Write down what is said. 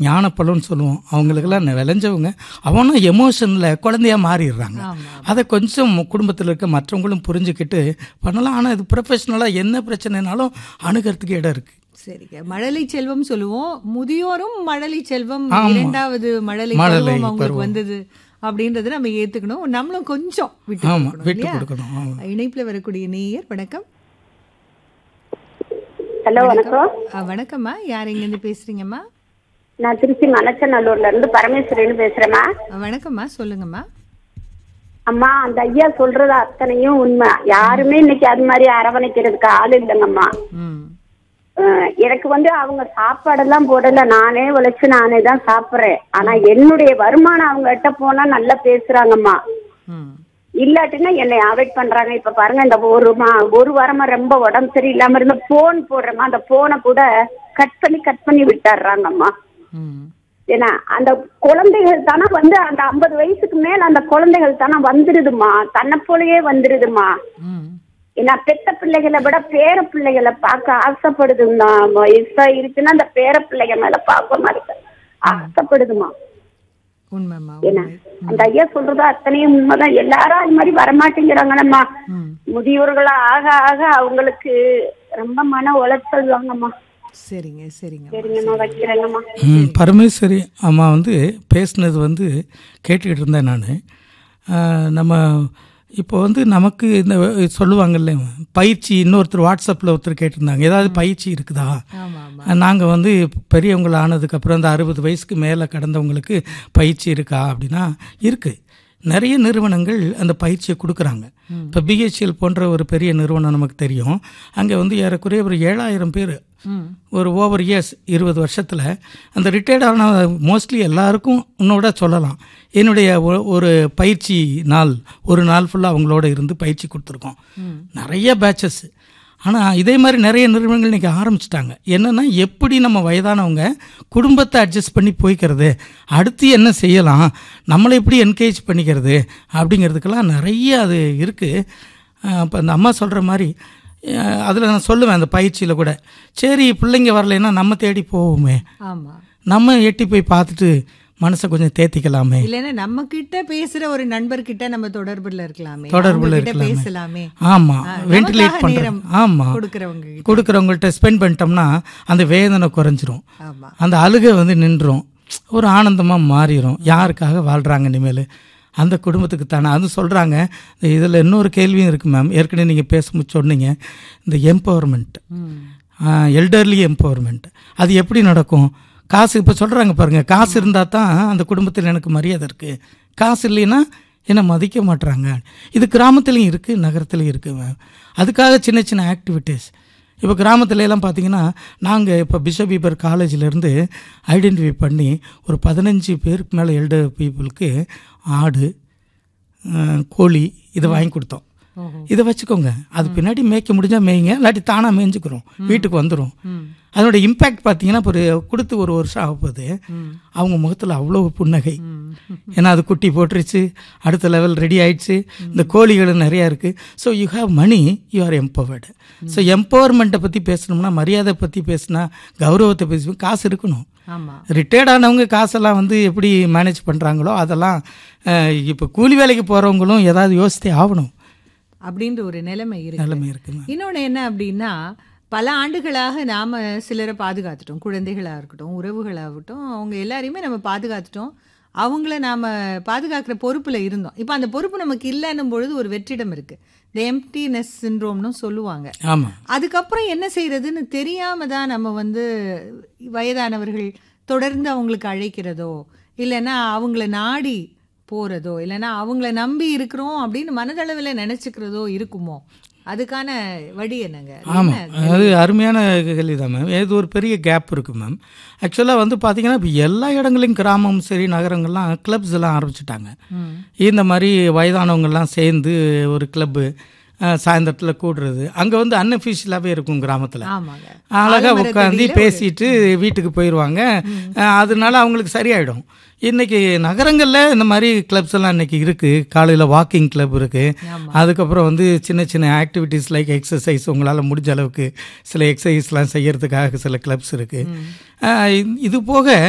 ஞானப்பழம்னு சொல்லுவோம் அவங்களுக்கெல்லாம் ந- விளைஞ்சவங்க அவனும் எமோஷனில் குழந்தையா மாறிடுறாங்க ஆமா அதை கொஞ்சம் குடும்பத்தில் இருக்க மற்றவங்களும் புரிஞ்சுக்கிட்டு பண்ணலாம் ஆனால் இது ப்ரொஃபஷனலாக என்ன பிரச்சனைனாலும் அணுகிறதுக்கு இடம் இருக்குது சரிங்க மழலை செல்வம் சொல்லுவோம் முதியோரும் மழலை செல்வம் ஆமா. இரண்டாவது மழலை மழலை பருவம் அவங்களுக்கு பருவம். வந்தது அப்படின்றத நம்ம ஏத்துக்கணும் நம்மளும் கொஞ்சம் விட்டு ஆமாம் கொடுக்கணும் விட்டு இல்லையா? கொடுக்கணும் ஆமாம் இணைப்புல வரக்கூடிய நேயர் வணக்கம் ஹலோ வணக்கம் ஆ, வணக்கம்மா யார் எங்க இருந்து பேசுறீங்கம்மா நான் திருச்சி மணச்சநல்லூர்ல இருந்து பரமேஸ்வரின்னு பேசுறேம்மா ஆ, வணக்கம்மா சொல்லுங்கம்மா அம்மா அந்த ஐயா சொல்றது அத்தனையும் உண்மை யாருமே இன்னைக்கு அது மாதிரி அரவணைக்கிறதுக்கு ஆள் இல்லைங்கம்மா ம் அஹ் எனக்கு வந்து அவங்க சாப்பாடெல்லாம் போடல நானே உழைச்சு நானே தான் சாப்பிடுறேன் ஆனா என்னுடைய வருமானம் அவங்க கிட்ட போனா நல்லா பேசுறாங்கம்மா ம் இல்லாட்டினா என்னை அவாய்ட் பண்றாங்க இப்ப பாருங்க இந்த ஒரு மா ஒரு வாரமா ரொம்ப உடம்பு சரியில்லாம இருந்த போன் போடுறேம்மா அந்த போனை கூட கட் பண்ணி கட் பண்ணி விட்டுறாங்கம்மா ம் ஏன்னா அந்த குழந்தைகள் தானே வந்து அந்த ஐம்பது வயசுக்கு மேல அந்த குழந்தைகள் தானே வந்துருதுமா தன்னை போலயே வந்துருதுமா ம் ஏன்னா பெத்த பிள்ளைகளை விட பேர பிள்ளைகளை பார்க்க ஆசைப்படுதுமா வயசா இருக்குன்னா அந்த பேர பிள்ளைங்க மேல பார்க்க மாதிரி ஆசைப்படுதுமா உண்மைம்மா ஏன்னா உண்மை அந்த ஐயா சொல்றது அத்தனையும் உண்மைதான் எல்லாரும் அது மாதிரி வரமாட்டேங்கிறாங்கண்ணம்மா ம் முதியோர்களா ஆக ஆக அவங்களுக்கு ரொம்ப மன உளைச்சல் தாங்கம்மா சரிங்க சரிங்க சரிங்கம்மா வைக்கிறேங்கம்மா ம் பரமேஸ்வரி அம்மா வந்து பேசுனது வந்து கேட்டுக்கிட்டு இருந்தேன் நான் நம்ம இப்போ வந்து நமக்கு இந்த சொல்லுவாங்கல்ல பயிற்சி இன்னொருத்தர் வாட்ஸ்அப்பில் ஒருத்தர் கேட்டிருந்தாங்க ஏதாவது பயிற்சி இருக்குதா ஆமா ஆமா நாங்கள் வந்து பெரியவங்கள ஆனதுக்கப்புறம் இந்த அறுபது வயசுக்கு மேலே கடந்தவங்களுக்கு பயிற்சி இருக்கா அப்படின்னா இருக்குது நிறைய நிறுவனங்கள் அந்த பயிற்சியை கொடுக்குறாங்க இப்போ பிஹெச்எல் போன்ற ஒரு பெரிய நிறுவனம் நமக்கு தெரியும் அங்கே வந்து ஏறக்குறைய ஒரு ஏழாயிரம் பேர் ம் ஒரு ஓவர் இயர்ஸ் இருபது வருஷத்தில் அந்த ரிட்டையர்ட் ஆன மோஸ்ட்லி எல்லாருக்கும் உன்னோட சொல்லலாம் என்னுடைய ஒ- ஒரு பயிற்சி நாள் ஒரு நாள் ஃபுல்லாக அவங்களோட இருந்து பயிற்சி கொடுத்துருக்கோம் நிறைய பேட்சஸ் ஆனால் இதே மாதிரி நிறைய நிறுவனங்கள் இன்றைக்கி ஆரம்பிச்சிட்டாங்க என்னென்னா எப்படி நம்ம வயதானவங்க குடும்பத்தை அட்ஜஸ்ட் பண்ணி போய்க்கிறது அடுத்து என்ன செய்யலாம் நம்மளை எப்படி என்கரேஜ் பண்ணிக்கிறது அப்படிங்கிறதுக்கெல்லாம் நிறைய அது இருக்குது அப்போ அந்த அம்மா சொல்கிற மாதிரி அதில் நான் சொல்லுவேன் அந்த பயிற்சியில் கூட சரி பிள்ளைங்க வரலைன்னா நம்ம தேடி போவோமே ஆமா நம்ம எட்டி போய் பார்த்துட்டு மனசை கொஞ்சம் தேத்திக்கலாமே இல்லைன்னா நம்ம கிட்ட பேசுற ஒரு நண்பர்கிட்ட நம்ம தொடர்புல இருக்கலாமே தொடர்புல அவங்க கிட்ட இருக்கலாமே. பேசலாமே ஆமாம் ஆ, வென்டிலேட் நமக்காக பண்ணுறோம் நேரம் ஆமாம் கொடுக்கறவங்க கிட்ட. கொடுக்குறவங்கள்ட்ட ஸ்பெண்ட் பண்ணிட்டோம்னா அந்த வேதனை குறைஞ்சிரும் ஆமா அந்த அழுகை வந்து நின்றும் ஒரு ஆனந்தமாக மாறிடும் யாருக்காக வாழ்கிறாங்க இனிமேல் அந்த குடும்பத்துக்கு தானே அது சொல்கிறாங்க இதில் இன்னொரு கேள்வியும் இருக்குது மேம் ஏற்கனவே நீங்கள் பேசும்போது சொன்னீங்க இந்த எம்பவர்மெண்ட் ம் எல்டர்லி எம்பவர்மெண்ட் அது எப்படி நடக்கும் காசு இப்போ சொல்கிறாங்க பாருங்கள் காசு இருந்தால் தான் அந்த குடும்பத்தில் எனக்கு மரியாதை இருக்குது காசு இல்லைன்னா என்னை மதிக்க மாட்றாங்க இது கிராமத்துலேயும் இருக்குது நகரத்துலேயும் இருக்குது மேம் அதுக்காக சின்ன சின்ன ஆக்டிவிட்டீஸ் இப்போ கிராமத்துல எல்லாம் பார்த்தீங்கன்னா நாங்கள் இப்போ பிஷப் பீபர் காலேஜிலேருந்து ஐடென்டிஃபை பண்ணி ஒரு பதினஞ்சு பேருக்கு மேலே எல்டர் பீப்புளுக்கு ஆடு அஹ், கோழி இதை வாங்கி கொடுத்தோம் ஓஹோ இதை வச்சுக்கோங்க அது பின்னாடி மேய்க்க முடிஞ்சா மேய்ங்க இல்லாட்டி தானாக மேய்ஞ்சுக்கிறோம் வீட்டுக்கு வந்துடும் ம் அதனோட இம்பேக்ட் பார்த்தீங்கன்னா இப்போ ஒரு கொடுத்து ஒரு வருஷம் ஆக போகுது ம் அவங்க முகத்தில் அவ்வளோ புன்னகை ம் ஏன்னா அது குட்டி போட்டுருச்சு அடுத்த லெவல் ரெடி ஆயிடுச்சு இந்த கோழிகளும் நிறையா இருக்குது so you have money you are empowered so எம்பவர்மெண்ட்டை பற்றி பேசணும்னா மரியாதை பற்றி பேசினா கௌரவத்தை பேசி காசு இருக்கணும் ஆமா ரிட்டையர்ட் ஆனவங்க காசெல்லாம் வந்து எப்படி மேனேஜ் பண்ணுறாங்களோ அதெல்லாம் இப்போ கூலி வேலைக்கு போகிறவங்களும் ஏதாவது யோசித்தே ஆகணும் அப்படின்ற ஒரு நிலைமை இருக்கு நிலைமை இருக்குங்க இன்னொன்று என்ன அப்படின்னா பல ஆண்டுகளாக நாம சிலரை பாதுகாத்துட்டோம் குழந்தைகளா இருக்கட்டும் உறவுகளாகட்டும் அவங்க எல்லாரையுமே நம்ம பாதுகாத்துட்டோம் அவங்கள நாம பாதுகாக்கிற பொறுப்புல இருந்தோம் இப்போ அந்த பொறுப்பு நமக்கு இல்லைன்னும் பொழுது ஒரு வெற்றிடம் இருக்கு இந்த எம்டினஸ் சின்ரோம்னு சொல்லுவாங்க ஆமாம் அதுக்கப்புறம் என்ன செய்யறதுன்னு தெரியாம தான் நம்ம வந்து வயதானவர்கள் தொடர்ந்து அவங்களுக்கு அழைக்கிறதோ இல்லைன்னா அவங்கள நாடி போறதோ இல்லைன்னா அவங்கள நம்பி இருக்கிறோம் அப்படின்னு மனதளவில் நினைச்சுக்கிறதோ இருக்குமோ அதுக்கான வழி என்னங்க அது ஆமாம் என்ன? அது அருமையான கேள்வி தான் மேம் இது ஒரு பெரிய கேப் இருக்குது மேம் ஆக்சுவலாக வந்து பார்த்தீங்கன்னா இப்போ எல்லா இடங்களையும் கிராமம் சரி நகரங்கள்லாம் கிளப்ஸ் எல்லாம் ஆரம்பிச்சிட்டாங்க ம். இந்த மாதிரி வயதானவங்கெல்லாம் சேர்ந்து ஒரு கிளப்பு சாயந்தரத்தில் கூடுறது அங்கே வந்து அன்அஃபிஷியலாகவே இருக்கும் கிராமத்தில் ஆமாங்க அழகாக ஆலமரத்தடியில உட்காந்து ஒரு- பேசிட்டு வீட்டுக்கு போயிடுவாங்க அஹ் அதனால அவங்களுக்கு சரியாயிடும் இன்னைக்கு நகரங்களில் இந்த மாதிரி கிளப்ஸ் எல்லாம் இன்னைக்கு இருக்குது காலையில் வாக்கிங் கிளப் இருக்குது ஆமா. அதுக்கப்புறம் வந்து சின்ன சின்ன ஆக்டிவிட்டீஸ் லைக் எக்ஸசைஸ் உங்களால் முடிஞ்ச அளவுக்கு சில எக்ஸசைஸ்லாம் செய்யறதுக்காக சில கிளப்ஸ் இருக்குது இது போக